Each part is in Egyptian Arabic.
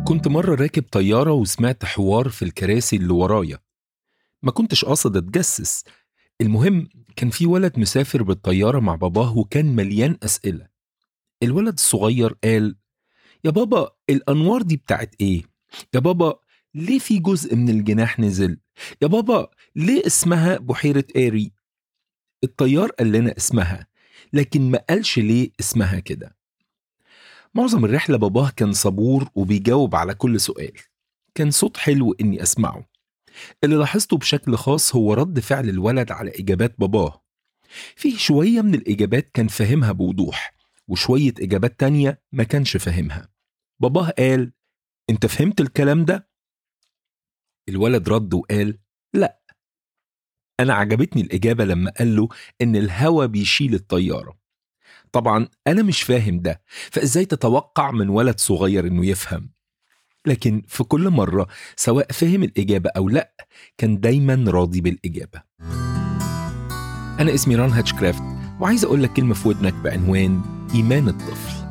كنت مرة راكب طيارة وسمعت حوار في الكراسي اللي ورايا ما كنتش قاصد اتجسس المهم كان في ولد مسافر بالطيارة مع باباه وكان مليان أسئلة الولد الصغير قال يا بابا الأنوار دي بتاعت إيه؟ يا بابا ليه في جزء من الجناح نزل؟ يا بابا ليه اسمها بحيرة إيري؟ الطيار قال لنا اسمها لكن ما قالش ليه اسمها كده معظم الرحلة باباه كان صبور وبيجاوب على كل سؤال كان صوت حلو إني أسمعه اللي لاحظته بشكل خاص هو رد فعل الولد على إجابات باباه فيه شوية من الإجابات كان فاهمها بوضوح وشوية إجابات تانية ما كانش فاهمها باباه قال أنت فهمت الكلام ده؟ الولد رد وقال لا أنا عجبتني الإجابة لما قال له إن الهوا بيشيل الطيارة طبعا أنا مش فاهم ده فإزاي تتوقع من ولد صغير إنه يفهم لكن في كل مرة سواء فهم الإجابة أو لأ كان دايما راضي بالإجابة أنا اسمي ران هاتشكرافت وعايز أقول لك كلمة في ودنك بعنوان إيمان الطفل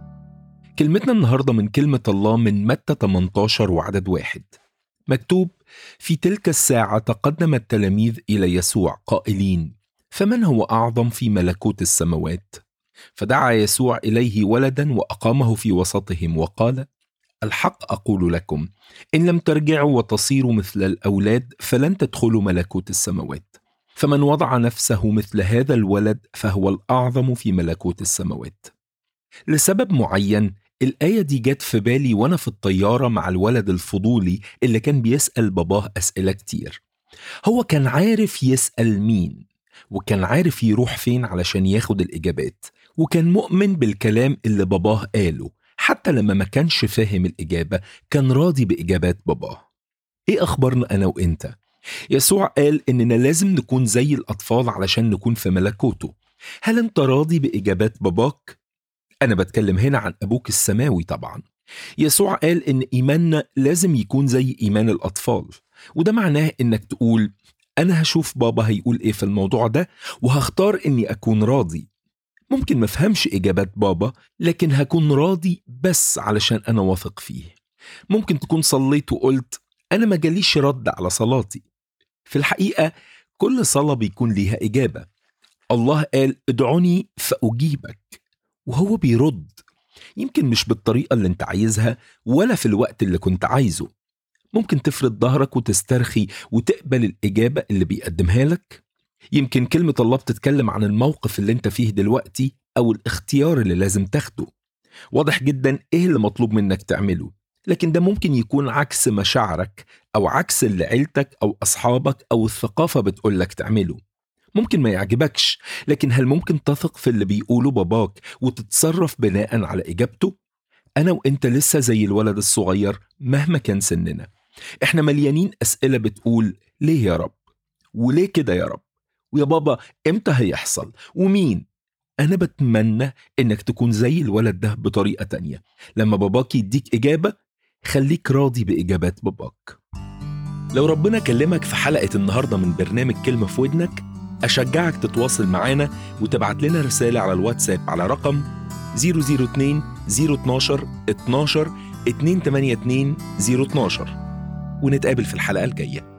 كلمتنا النهاردة من كلمة الله من متى 18 وعدد واحد مكتوب في تلك الساعة تقدم التلاميذ إلى يسوع قائلين فمن هو أعظم في ملكوت السماوات؟ فدعا يسوع إليه ولدا وأقامه في وسطهم وقال الحق أقول لكم إن لم ترجعوا وتصيروا مثل الأولاد فلن تدخلوا ملكوت السماوات فمن وضع نفسه مثل هذا الولد فهو الأعظم في ملكوت السماوات لسبب معين الآية دي جت في بالي وأنا في الطيارة مع الولد الفضولي اللي كان بيسأل باباه أسئلة كتير هو كان عارف يسأل مين وكان عارف يروح فين علشان ياخد الإجابات وكان مؤمن بالكلام اللي باباه قاله حتى لما ما كانش فاهم الإجابة كان راضي بإجابات باباه إيه أخبارنا أنا وإنت؟ يسوع قال إننا لازم نكون زي الأطفال علشان نكون في ملكوته هل أنت راضي بإجابات باباك؟ أنا بتكلم هنا عن أبوك السماوي طبعا يسوع قال إن إيماننا لازم يكون زي إيمان الأطفال وده معناه إنك تقول أنا هشوف بابا هيقول إيه في الموضوع ده وهختار إني أكون راضي ممكن ما افهمش إجابات بابا لكن هكون راضي بس علشان أنا واثق فيه ممكن تكون صليت وقلت أنا ما جاليش رد على صلاتي في الحقيقة كل صلاة بيكون ليها إجابة الله قال ادعوني فأجيبك وهو بيرد يمكن مش بالطريقة اللي انت عايزها ولا في الوقت اللي كنت عايزه ممكن تفرد ظهرك وتسترخي وتقبل الإجابة اللي بيقدمها لك يمكن كلمة الله بتتكلم عن الموقف اللي انت فيه دلوقتي أو الاختيار اللي لازم تاخده واضح جدا ايه اللي مطلوب منك تعمله لكن ده ممكن يكون عكس مشاعرك أو عكس اللي عيلتك أو أصحابك أو الثقافة بتقولك تعمله ممكن ما يعجبكش لكن هل ممكن تثق في اللي بيقوله باباك وتتصرف بناء على إجابته؟ أنا وإنت لسه زي الولد الصغير مهما كان سننا إحنا مليانين أسئلة بتقول ليه يا رب؟ وليه كده يا رب؟ ويا بابا إمتى هيحصل؟ ومين؟ أنا بتمنى إنك تكون زي الولد ده بطريقة تانية لما باباك يديك إجابة خليك راضي بإجابات باباك لو ربنا كلمك في حلقة النهاردة من برنامج كلمة في ودنك أشجعك تتواصل معانا وتبعت لنا رسالة على الواتساب على رقم 002 012 12 282 012 ونتقابل في الحلقة الجاية